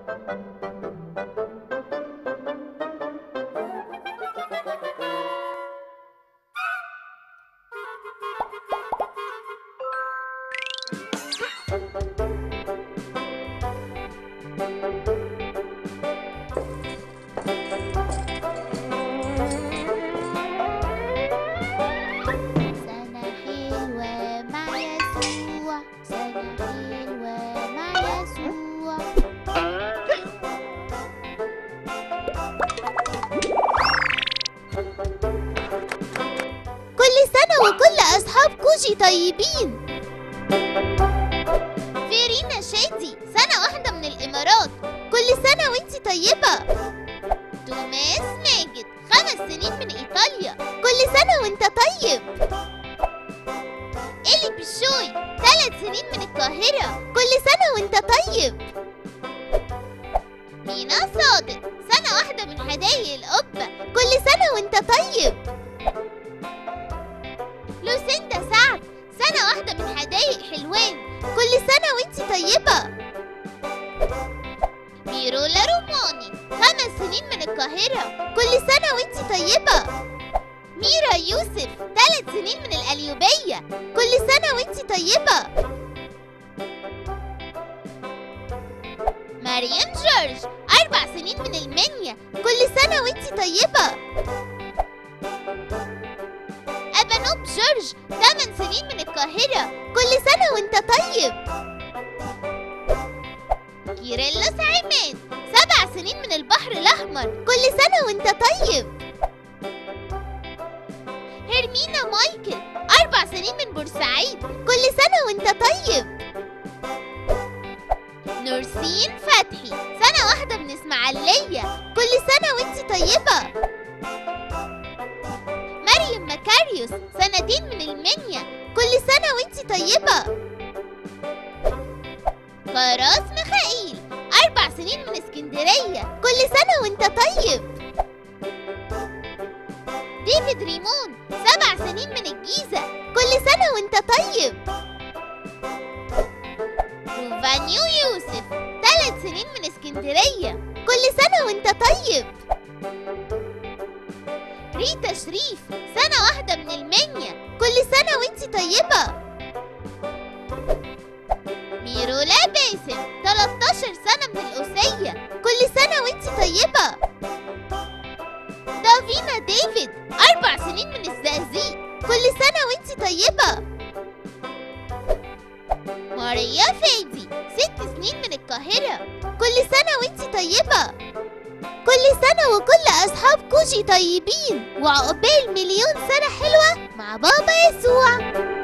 سنة حلوة مع يسوع سنة حلوة مع يسوع كل سنة وكل أصحاب كوجي طيبين فيرينا شادي سنة واحدة من الإمارات كل سنة وانتي طيبة توماس ماجد خمس سنين من إيطاليا كل سنة وانت طيب إلي بشوي ثلاث سنين من القاهرة كل سنة وانت طيب مينا صادق سنة واحدة من حدايق القبة كل سنة وانت طيب لوسيندا سعد سنة واحدة من حدايق حلوان كل سنة وانت طيبة ميرولا روماني خمس سنين من القاهرة كل سنة وانت طيبة ميرا يوسف ثلاث سنين من القليوبية كل سنة وانت طيبة مريم جورج أربع سنين من المنيا كل سنة وانت طيبة أبانوب جورج ثمان سنين من القاهرة كل سنة وانت طيب كيريلس عماد سبع سنين من البحر الأحمر كل سنة وانت طيب هرمينا مايكل أربع سنين من بورسعيد كل سنة وانت طيب نورسين فتحي سنة واحدة من إسماعيلية كل سنة وانت طيبة مريم مكاريوس سنتين من المنيا كل سنة وانت طيبة فراس مخائيل أربع سنين من اسكندرية كل سنة وانت طيب ديفيد ريمون سبع سنين من الجيزة كل سنة وانت طيب روفانيو يوسف ثلاث سنين من اسكندرية كل سنة وانت طيب ريتا شريف سنة واحدة من المنيا كل سنة وانت طيبة ميرولا باسم 13 سنة من القوسية كل سنة وانت طيبة دافينا ديفيد أربع سنين من الزقازيق كل سنة وانت طيبة ماريا فادي ست سنين من القاهرة كل سنة وانت طيبة كل سنة وكل أصحاب كوجي طيبين وعقبال مليون سنة حلوة مع بابا يسوع